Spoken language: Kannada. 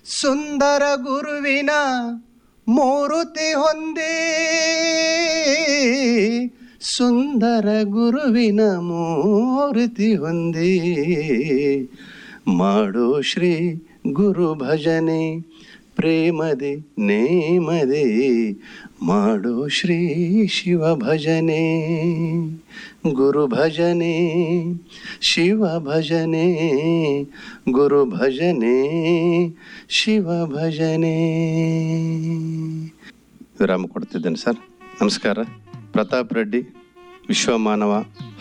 ಸುಂದರ ಗುರುವಿನ ಮೂರುತಿ ಹೊಂದಿ ಸುಂದರ ಗುರುವಿನ ಮೂರ್ತಿ ಹೊಂದಿ ಮಾಡು ಶ್ರೀ ಗುರು ಭಜನೆ ಪ್ರೇಮದೆ ನೇಮದೆ ಮಾಡು ಶ್ರೀ ಶಿವ ಭಜನೆ ಗುರು ಭಜನೆ ಶಿವ ಭಜನೆ ಗುರು ಭಜನೆ ಶಿವ ಭಜನೆ ವಿರಾಮ ಕೊಡ್ತಿದ್ದೇನೆ ಸರ್ ನಮಸ್ಕಾರ ಪ್ರತಾಪ್ ರೆಡ್ಡಿ ವಿಶ್ವಮಾನವ